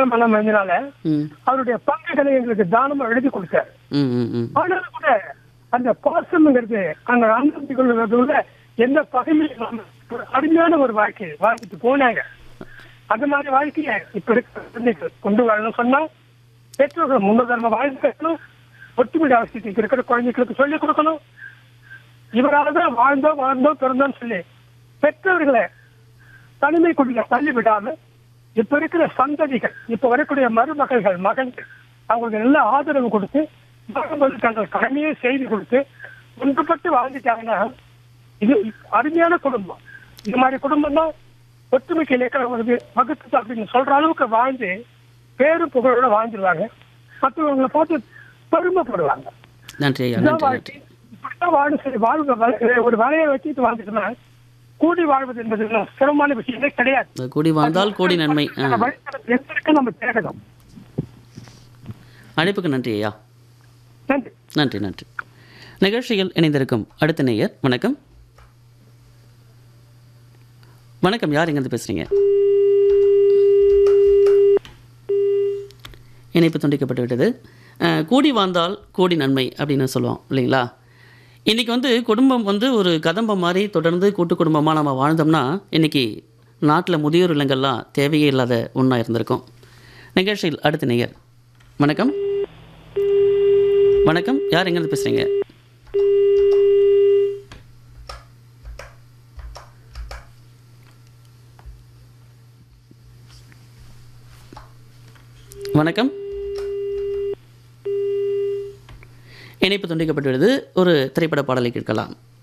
மனம் வந்தனால ம் அவருடைய பங்குகளை எங்களுக்கு தானமா எழுதி கொடுத்தார் ம் ம் ம் ஆனாலும் கூட அந்த பாசம்ங்கிறது அந்த அனுமதிக்குள்ள எந்த பகைமையும் இல்லாம ஒரு அருமையான ஒரு வாழ்க்கை வாழ்ந்துட்டு போனாங்க அந்த மாதிரி வாழ்க்கைய இப்ப இருக்கிற குழந்தைகள் கொண்டு வரணும் சொன்னா பெற்றோர்கள் முன்னுதாரணமா வாழ்ந்து கட்டணும் ஒற்றுமை அவசியத்துக்கு இருக்கிற குழந்தைகளுக்கு சொல்லிக் கொடுக்கணும் இவரால தான் வாழ்ந்தோம் வாழ்ந்தோம் பிறந்தோம்னு சொல்லி பெற்றோர்களை தனிமை கொள்ள தள்ளி விடாம இப்ப இருக்கிற சந்ததிகள் இப்ப வரக்கூடிய மருமகள்கள் மகன்கள் அவங்களுக்கு நல்ல ஆதரவு கொடுத்து மகன்கள் தங்கள் கடமையை செய்து கொடுத்து ஒன்றுபட்டு வாழ்ந்துட்டாங்கன்னா இது அருமையான குடும்பம் இது மாதிரி குடும்பம் தான் ஒற்றுமைக்கு இலக்கணம் வகுத்து அப்படின்னு சொல்ற அளவுக்கு வாழ்ந்து பேரும் புகழோட வாழ்ந்துருவாங்க மற்றவங்களை பார்த்து பெருமைப்படுவாங்க நன்றி ஐயா இதான் நன்றி வாழ்க்கை இப்படித்தான் வாழும் சரி வாழ்வு வ- ஒரு வலையை வச்சுட்டு வாழ்ந்துட்டோம்னா கூடி வாழ்வது என்பது ஒண்ணும் சிரமமான விஷயமே கிடையாது நன்றி கூடி வாழ்ந்தால் கோடி நன்மை ஆ வழித்தடம் எதற்கு நம்ம தேடணும் அழைப்புக்கு நன்றி ஐயா நன்றி நன்றி நன்றி நிகழ்ச்சியில் இணைந்திருக்கும் அடுத்த நேயர் வணக்கம் வணக்கம் யார் எங்கேருந்து பேசுறீங்க இணைப்பு துண்டிக்கப்பட்டு விட்டது அஹ், கூடி வாழ்ந்தால் கோடி நன்மை அப்படின்னு சொல்லுவோம் இல்லைங்களா இன்றைக்கி வந்து குடும்பம் வந்து ஒரு கதம்பம் மாதிரி தொடர்ந்து கூட்டு குடும்பமாக நம்ம வாழ்ந்தோம்னா இன்றைக்கி நாட்டில் முதியோர் இல்லங்கள்லாம் தேவையே இல்லாத ஒன்றா இருந்திருக்கும் நிகழ்ச்சியில் அடுத்த நேயர் வணக்கம் வணக்கம் யார் எங்கேருந்து பேசுகிறீங்க வணக்கம் இணைப்பு துண்டிக்கப்பட்டுள்ளது ஒரு திரைப்பட பாடலை கேட்கலாம்